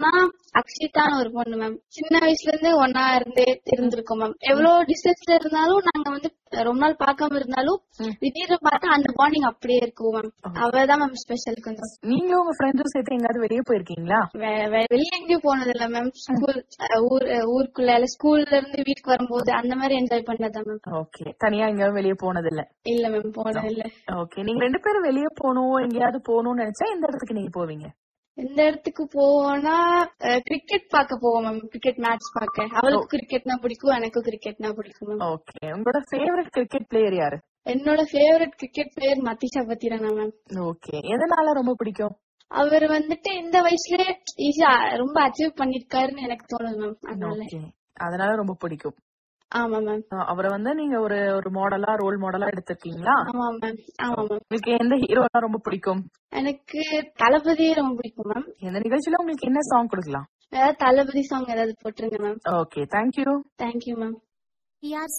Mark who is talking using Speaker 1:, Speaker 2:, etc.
Speaker 1: ஃப்ரெண்ட்ஸ்னா அக்ஷிதான்னு ஒரு பொண்ணு மேம் சின்ன வயசுல இருந்து ஒன்னா இருந்தே இருந்திருக்கோம் மேம் எவ்வளவு டிஸ்டன்ஸ்ல இருந்தாலும் நாங்க வந்து ரொம்ப நாள் பார்க்காம இருந்தாலும் திடீர்னு பார்த்தா அந்த பாண்டிங் அப்படியே இருக்கும் மேம் அவதான் மேம் ஸ்பெஷல் கொஞ்சம்
Speaker 2: நீங்களும் உங்க ஃப்ரெண்ட்ஸும் சேர்த்து எங்காவது வெளியே போயிருக்கீங்களா
Speaker 1: வே- வே- வெளிய எங்கேயும் போனது இல்ல மேம் ஸ்கூல் ஊர் அஹ் ஊருக்குள்ள இல்ல ஸ்கூல்ல இருந்து வீட்டுக்கு வரும்போது அந்த மாதிரி என்ஜாய் பண்ணதான் மேம்
Speaker 2: ஓகே தனியா எங்கேயாவது வெளியே போனது இல்ல
Speaker 1: இல்ல மேம் போனது இல்ல
Speaker 2: ஓகே நீங்க ரெண்டு பேரும் வெளியே போகணும் எங்கேயாவது போகணும்னு நினைச்சா எந்த இடத்துக்கு நீங்க போவீங்க
Speaker 1: இந்த இடத்துக்கு போனா கிரிக்கெட் பார்க்க போவோம் மேம் கிரிக்கெட் மேட்ச் பார்க்க அவளுக்கு கிரிக்கெட்னா பிடிக்கும் எனக்கும் கிரிக்கெட்னா பிடிக்கும் மேம்
Speaker 2: ஓகே உங்களோட ஃபேவரட் கிரிக்கெட் பிளேயர் யாரு
Speaker 1: என்னோட favourite cricket player Matheesha Pathirana ma'am
Speaker 2: okay எதனால ரொம்ப பிடிக்கும்
Speaker 1: அவர் வந்துட்டு இந்த வயசுலயே ஈஸியா ரொம்ப அச்சீவ் பண்ணிருக்காருன்னு எனக்கு தோணுது மேம் அதனால
Speaker 2: ஓகே அதனால ரொம்ப பிடிக்கும்
Speaker 1: ஆமா மேம்
Speaker 2: அஹ் அவரை வந்து நீங்க ஒரு ஒரு மாடலா ரோல் மாடலா எடுத்திருக்கீங்களா
Speaker 1: ஆமா மேம் ஆமா மேம்
Speaker 2: உங்களுக்கு எந்த ஹீரோலாம் ரொம்ப பிடிக்கும்
Speaker 1: எனக்கு தளபதியே ரொம்ப பிடிக்கும் மேம்
Speaker 2: எந்த நிகழ்ச்சியில உங்களுக்கு என்ன சாங் கொடுக்கலாம்
Speaker 1: ஏதாவது தளபதி சாங் ஏதாவது போட்டுருங்க ma'am
Speaker 2: okay thank you
Speaker 1: thank you ma'am
Speaker 3: We are